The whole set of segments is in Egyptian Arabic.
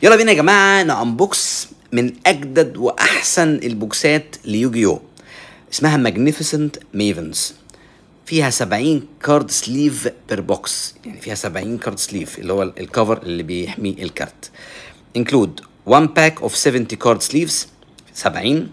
يلا بينا يا جماعه نانبوكس من اجدد واحسن البوكسات ليوجيو اسمها ماجنيفيسنت ميفنز فيها 70 كارد سليف بير بوكس يعني فيها 70 كارد سليف اللي هو الكفر اللي بيحمي الكارت include one pack of 70 card sleeves 70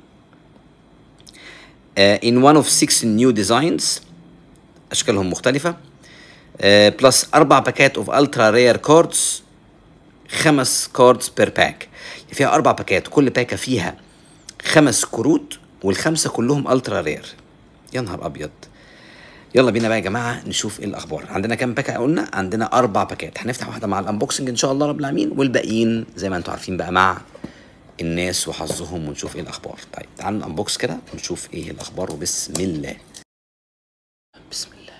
uh, in one of six new designs اشكالهم مختلفه بلس اربع باكات اوف الترا رير كاردز خمس كاردز بير باك فيها اربع باكات كل باكه فيها خمس كروت والخمسه كلهم الترا رير يا نهار ابيض يلا بينا بقى يا جماعه نشوف ايه الاخبار عندنا كام باكه قلنا عندنا اربع باكات هنفتح واحده مع الانبوكسنج ان شاء الله رب العالمين والباقيين زي ما انتم عارفين بقى مع الناس وحظهم ونشوف ايه الاخبار طيب تعالوا انبوكس كده ونشوف ايه الاخبار وبسم الله بسم الله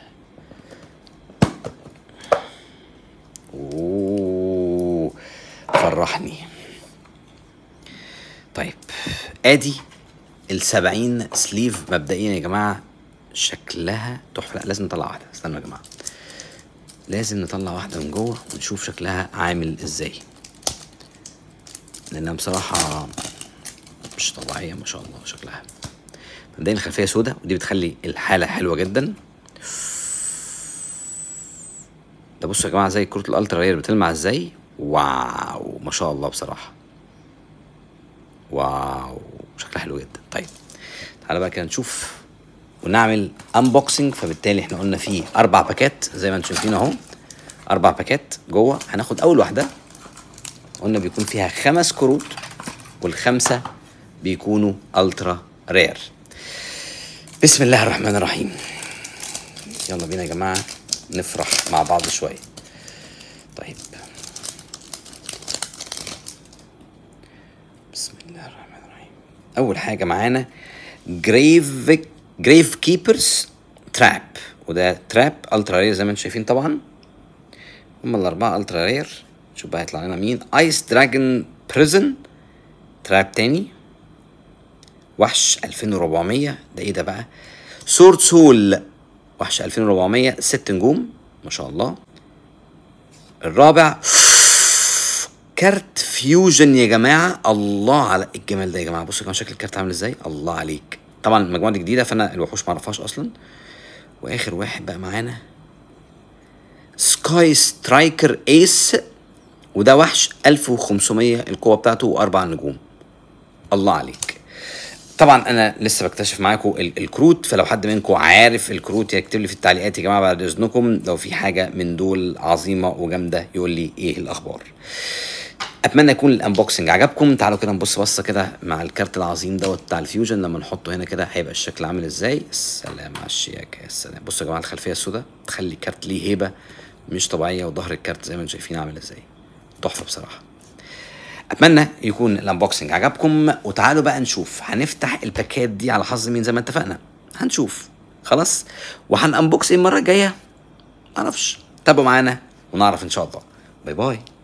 اوه فرحني طيب ادي السبعين سليف مبدئيا يا جماعه شكلها تحفه لا لازم نطلع واحده استنوا يا جماعه لازم نطلع واحده من جوه ونشوف شكلها عامل ازاي لانها بصراحه مش طبيعيه ما شاء الله شكلها مبدئيا الخلفيه سودة ودي بتخلي الحاله حلوه جدا ده بصوا يا جماعه زي كروت الالترا رير بتلمع ازاي واو ما شاء الله بصراحه واو شكلها حلو جدا طيب تعالى بقى كده نشوف ونعمل انبوكسنج فبالتالي احنا قلنا فيه اربع باكات زي ما انتم شايفين اهو اربع باكات جوه هناخد اول واحده قلنا بيكون فيها خمس كروت والخمسه بيكونوا الترا رير بسم الله الرحمن الرحيم يلا بينا يا جماعه نفرح مع بعض شويه طيب بسم الله الرحمن الرحيم اول حاجه معانا جريف جريف كيبرز تراب وده تراب الترا رير زي ما انتم شايفين طبعا هم الاربعه الترا رير شوف بقى هيطلع لنا مين ايس دراجون بريزن تراب تاني وحش 2400 ده ايه ده بقى سورد سول وحش 2400 ست نجوم ما شاء الله الرابع كارت فيوجن يا جماعه الله على الجمال ده يا جماعه بصوا كمان شكل الكارت عامل ازاي الله عليك طبعا المجموعه دي جديده فانا الوحوش ما اعرفهاش اصلا واخر واحد بقى معانا سكاي سترايكر ايس وده وحش 1500 القوه بتاعته واربع نجوم الله عليك طبعا انا لسه بكتشف معاكم الكروت فلو حد منكم عارف الكروت يكتب لي في التعليقات يا جماعه بعد اذنكم لو في حاجه من دول عظيمه وجامده يقول لي ايه الاخبار اتمنى يكون الانبوكسنج عجبكم تعالوا كده نبص بصه كده مع الكارت العظيم دوت بتاع الفيوجن لما نحطه هنا كده هيبقى الشكل عامل ازاي السلام على الشياكه يا سلام بصوا يا جماعه الخلفيه السوداء تخلي الكارت ليه هيبه مش طبيعيه وظهر الكارت زي ما انتم شايفين عامل ازاي تحفه بصراحه اتمنى يكون الانبوكسنج عجبكم وتعالوا بقى نشوف هنفتح الباكات دي على حظ مين زي ما اتفقنا هنشوف خلاص وهنانبوكس ايه المره الجايه معرفش تابعوا معانا ونعرف ان شاء الله باي باي